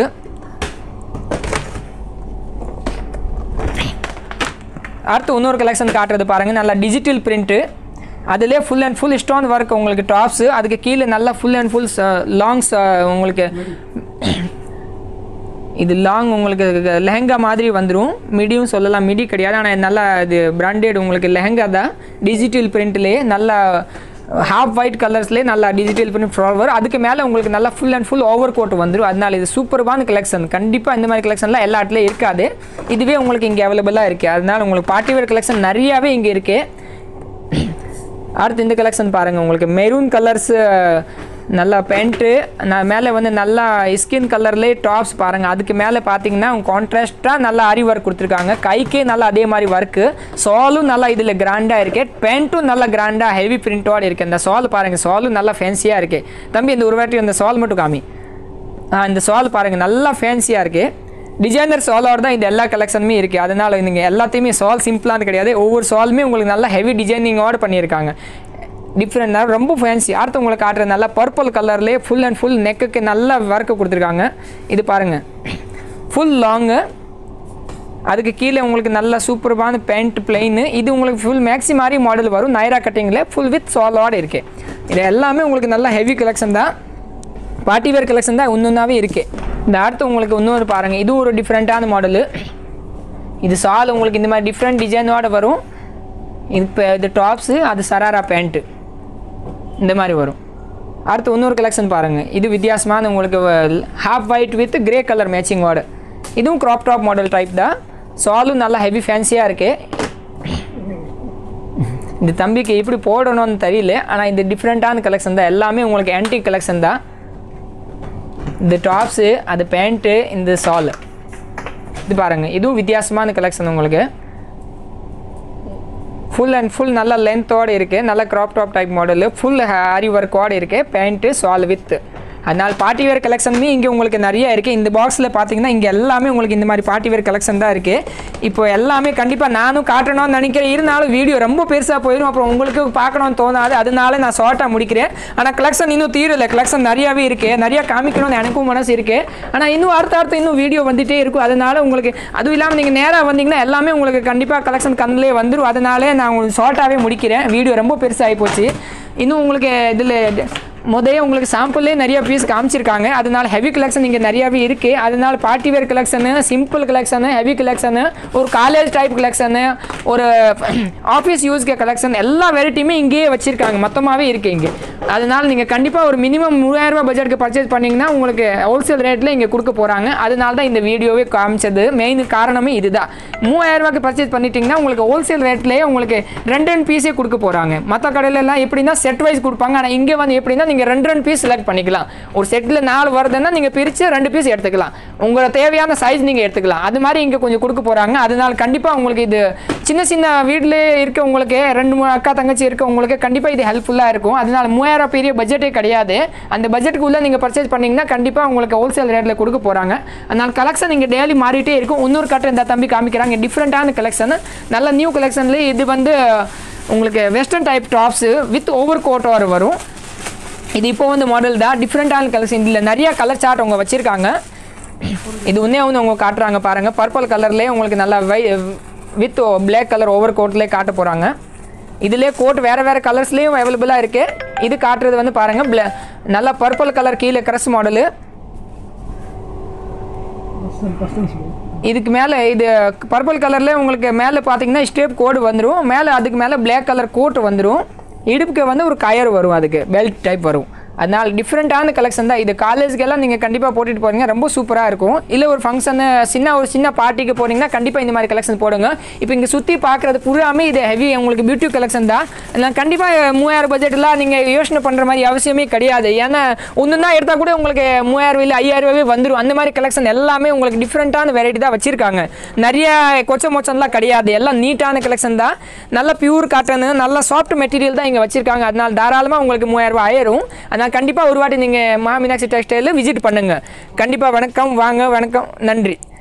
அடுத்து இன்னொரு கலெக்ஷன் காட்டுறது பாருங்கள் நல்லா டிஜிட்டல் பிரிண்ட்டு அதிலே full and full stone work உங்களுக்கு டாப்ஸு அதுக்கு கீழே நல்லா ஃபுல் அண்ட் ஃபுல் லாங்ஸ் உங்களுக்கு இது லாங் உங்களுக்கு லெஹங்கா மாதிரி வந்துடும் மிடியும் சொல்லலாம் மிடி கிடையாது ஆனால் நல்லா இது பிராண்டட் உங்களுக்கு லெஹங்கா தான் டிஜிட்டல் பிரிண்ட்லேயே நல்லா ஹாஃப் ஒயிட் கலர்ஸ்லேயே நல்லா டிஜிட்டல் பிரிண்ட் ஃப்ளவர் அதுக்கு மேலே உங்களுக்கு நல்லா full and full over coat வந்துடும் அதனால இது சூப்பர்பான கலெக்ஷன் கண்டிப்பாக இந்த மாதிரி கலெக்ஷன்லாம் எல்லா இடத்துலையும் இருக்காது இதுவே உங்களுக்கு இங்கே அவைலபிளாக இருக்குது அதனால உங்களுக்கு பார்ட்டி வேர் கலெக்ஷன் நிறையாவே இங்கே இருக்குது அடுத்து இந்த கலெக்ஷன் பாருங்கள் உங்களுக்கு மெரூன் கலர்ஸு நல்லா பேண்ட்டு நான் மேலே வந்து நல்லா ஸ்கின் கலர்லேயே டாப்ஸ் பாருங்கள் அதுக்கு மேலே பார்த்தீங்கன்னா கான்ட்ராஸ்ட்டாக நல்லா அரி ஒர்க் கொடுத்துருக்காங்க கைக்கே நல்லா அதே மாதிரி ஒர்க்கு சாலும் நல்லா இதில் கிராண்டாக இருக்கு பேண்ட்டும் நல்லா கிராண்டாக ஹெவி பிரிண்டோடு இருக்குது இந்த சால் பாருங்கள் சாலும் நல்லா ஃபேன்சியாக இருக்குது தம்பி இந்த ஒரு வாட்டி இந்த சால் மட்டும் காமி ஆ இந்த சால் பாருங்கள் நல்லா ஃபேன்சியாக இருக்குது டிசைனர் சாலோட தான் இந்த எல்லா கலெக்ஷனுமே இருக்குது அதனால் நீங்கள் எல்லாத்தையுமே சால் சிம்பிளானது கிடையாது ஒவ்வொரு சாலுமே உங்களுக்கு நல்லா ஹெவி டிசைனிங்கோடு பண்ணியிருக்காங்க டிஃப்ரெண்டாக ரொம்ப ஃபேன்சி அடுத்து உங்களுக்கு காட்டுற நல்லா பர்பிள் கலர்லேயே ஃபுல் அண்ட் ஃபுல் நெக்குக்கு நல்ல ஒர்க்கு கொடுத்துருக்காங்க இது பாருங்கள் ஃபுல் லாங்கு அதுக்கு கீழே உங்களுக்கு நல்ல சூப்பர்பான பேண்ட் பிளெயின் இது உங்களுக்கு ஃபுல் மேக்ஸி மாதிரி மாடல் வரும் நைரா கட்டிங்கில் ஃபுல் வித் சாலோடு இருக்குது இது எல்லாமே உங்களுக்கு நல்ல ஹெவி கலெக்ஷன் தான் பார்ட்டி வேர் கலெக்ஷன் தான் ஒன்றுனாவே இருக்குது இந்த அடுத்து உங்களுக்கு இன்னொரு பாருங்கள் இது ஒரு டிஃப்ரெண்ட்டான மாடலு இது சால் உங்களுக்கு இந்த மாதிரி டிஃப்ரெண்ட் டிசைனோட வரும் இது இப்போ இது டாப்ஸு அது சராரா பேண்ட்டு இந்த மாதிரி வரும் அடுத்து இன்னொரு கலெக்ஷன் பாருங்கள் இது வித்தியாசமான உங்களுக்கு half white with grey colour மேட்சிங்கோட இதுவும் க்ராப் டாப் மாடல் டைப் தான் சாலும் நல்லா ஹெவி ஃபேன்சியாக இருக்குது இந்த தம்பிக்கு எப்படி போடணும்னு தெரியல ஆனால் இது டிஃப்ரெண்ட்டான கலெக்ஷன் தான் எல்லாமே உங்களுக்கு ஆன்டிக் கலெக்ஷன் தான் இந்த டாப்ஸு அது பேண்ட்டு இந்த சால் இது பாருங்கள் இதுவும் வித்தியாசமான கலெக்ஷன் உங்களுக்கு ஃபுல் அண்ட் ஃபுல் நல்ல லென்த்தோடு இருக்குது நல்ல crop top type model full ஹாரி ஒர்க்கோடு இருக்குது பேண்ட்டு சால் வித் அதனால் பார்ட்டி வேர் கலெக்ஷனுமே இங்கே உங்களுக்கு நிறைய இருக்குது இந்த பாக்ஸில் பார்த்தீங்கன்னா இங்கே எல்லாமே உங்களுக்கு இந்த மாதிரி பார்ட்டி வேர் கலெக்ஷன் தான் இருக்குது இப்போ எல்லாமே கண்டிப்பாக நானும் காட்டணும்னு நினைக்கிறேன் இருந்தாலும் வீடியோ ரொம்ப பெருசாக போயிடும் அப்புறம் உங்களுக்கு பார்க்கணும்னு தோணாது அதனால நான் ஷார்ட்டாக முடிக்கிறேன் ஆனால் கலெக்ஷன் இன்னும் தீரலை கலெக்ஷன் நிறையாவே இருக்குது நிறையா காமிக்கணும்னு எனக்கும் மனசு இருக்குது ஆனால் இன்னும் அடுத்த அடுத்து இன்னும் வீடியோ வந்துகிட்டே இருக்கும் அதனால உங்களுக்கு அதுவும் இல்லாமல் நீங்கள் நேராக வந்தீங்கன்னா எல்லாமே உங்களுக்கு கண்டிப்பாக கலெக்ஷன் கண்ணிலே வந்துடும் அதனாலே நான் உங்களுக்கு ஷார்ட்டாகவே முடிக்கிறேன் வீடியோ ரொம்ப பெருசாகி போச்சு இன்னும் உங்களுக்கு இதில் முதல்ல உங்களுக்கு சாம்பிள்லே நிறைய பீஸ் காமிச்சிருக்காங்க அதனால ஹெவி கலெக்ஷன் இங்கே நிறையாவே இருக்குது அதனால party wear collection simple collection heavy collection ஒரு காலேஜ் டைப் கலெக்ஷனு ஒரு ஆஃபீஸ் யூஸ்க்கு கலெக்ஷன் எல்லா வெரைட்டியுமே இங்கேயே வச்சுருக்காங்க மொத்தமாகவே இருக்குது இங்கே அதனால நீங்கள் கண்டிப்பாக ஒரு மினிமம் மூவாயிரரூபா பட்ஜெட்டுக்கு பர்ச்சேஸ் பண்ணிங்கன்னா உங்களுக்கு ஹோல்சேல் ரேட்டில் இங்கே கொடுக்க போகிறாங்க அதனால தான் இந்த வீடியோவே காமிச்சது மெயின் காரணமே இதுதான் மூவாயிரரூபாக்கு பர்ச்சேஸ் பண்ணிட்டீங்கன்னா உங்களுக்கு ஹோல்சேல் ரேட்லேயே உங்களுக்கு ரெண்டு ரெண்டு பீஸே கொடுக்க போகிறாங்க மற்ற கடையிலலாம் எப்படின்னா செட் வைஸ் கொடுப்பாங்க ஆனால் இங்கே வந்து எப்படின்னா நீங்கள் ரெண்டு ரெண்டு பீஸ் செலக்ட் பண்ணிக்கலாம் ஒரு செட்டில் நாலு வருதுன்னா நீங்கள் பிரித்து ரெண்டு பீஸ் எடுத்துக்கலாம் உங்களோட தேவையான சைஸ் நீங்கள் எடுத்துக்கலாம் அது மாதிரி இங்கே கொஞ்சம் கொடுக்க போகிறாங்க அதனால கண்டிப்பாக உங்களுக்கு இது சின்ன சின்ன வீட்டில் இருக்க உங்களுக்கு ரெண்டு மூணு அக்கா தங்கச்சி இருக்க உங்களுக்கு கண்டிப்பாக இது ஹெல்ப்ஃபுல்லாக இருக்கும் அதனால மூவாயிரம் பெரிய பட்ஜெட்டே கிடையாது அந்த பட்ஜெட்டுக்குள்ளே நீங்கள் பர்ச்சேஸ் பண்ணிங்கன்னா கண்டிப்பாக உங்களுக்கு ஹோல்சேல் ரேட்டில் கொடுக்க போகிறாங்க அதனால கலெக்ஷன் இங்கே டெய்லி மாறிட்டே இருக்கும் இன்னொரு கட்டை இந்த தம்பி காமிக்கிறாங்க டிஃப்ரெண்ட்டான கலெக்ஷன் நல்ல நியூ கலெக்ஷன்லேயே இது வந்து உங்களுக்கு western type tops with over coat வரும் இது இப்போ வந்து மாடல் தான் டிஃப்ரெண்ட்டான கலர்ஸ் இதில் நிறைய கலர் சார்ட் அவங்க வச்சுருக்காங்க இது ஒன்றே வந்து அவங்க காட்டுறாங்க பாருங்கள் பர்பிள் கலர்லேயே உங்களுக்கு நல்லா வை வித் பிளாக் கலர் ஓவர் கோட்லேயே காட்ட போகிறாங்க இதிலே கோட் வேறு வேறு கலர்ஸ்லேயும் அவைலபிளாக இருக்குது இது காட்டுறது வந்து பாருங்கள் பிள நல்லா பர்பிள் கலர் கீழே க்ரஸ் மாடலு இதுக்கு மேலே இது பர்பிள் கலரில் உங்களுக்கு மேலே பார்த்தீங்கன்னா ஸ்டேப் கோடு வந்துடும் மேலே அதுக்கு மேலே பிளாக் கலர் கோட் வந்துடும் இடுப்புக்கு வந்து ஒரு கயர் வரும் அதுக்கு பெல்ட் டைப் வரும் அதனால் டிஃப்ரெண்ட்டான கலெக்ஷன் தான் இது காலேஜுக்கெல்லாம் நீங்கள் கண்டிப்பாக போட்டுட்டு போறீங்க ரொம்ப சூப்பராக இருக்கும் இல்லை ஒரு ஃபங்க்ஷனு சின்ன ஒரு சின்ன பார்ட்டிக்கு போனீங்கன்னா கண்டிப்பாக இந்த மாதிரி கலெக்ஷன் போடுங்க இப்போ இங்கே சுற்றி பார்க்குறது பூராமே இது ஹெவி உங்களுக்கு பியூட்டி கலெக்ஷன் தான் நான் கண்டிப்பாக மூவாயிரம் பட்ஜெட்லாம் நீங்கள் யோசனை பண்ணுற மாதிரி அவசியமே கிடையாது ஏன்னா ஒன்று தான் எடுத்தால் கூட உங்களுக்கு மூவாயிரம் இல்லை ஐயாயிரம் ரூபாய் வந்துடும் அந்த மாதிரி கலெக்ஷன் எல்லாமே உங்களுக்கு டிஃப்ரெண்ட்டான வெரைட்டி தான் வச்சுருக்காங்க நிறைய கொச்ச மொச்சம்லாம் கிடையாது எல்லாம் நீட்டான கலெக்ஷன் தான் நல்ல பியூர் காட்டன் நல்ல சாஃப்ட் மெட்டீரியல் தான் இங்கே வச்சுருக்காங்க அதனால் தாராளமாக உங்களுக்கு மூவாயிரம் ரூபாய் ஆயிரும் அதனால் கண்டிப்பாக ஒரு வாட்டி நீங்கள் மா மீனாட்சி டெக்ஸ்டைலில் விசிட் பண்ணுங்கள் கண்டிப்பாக வணக்கம் வாங்க வணக்கம் நன்றி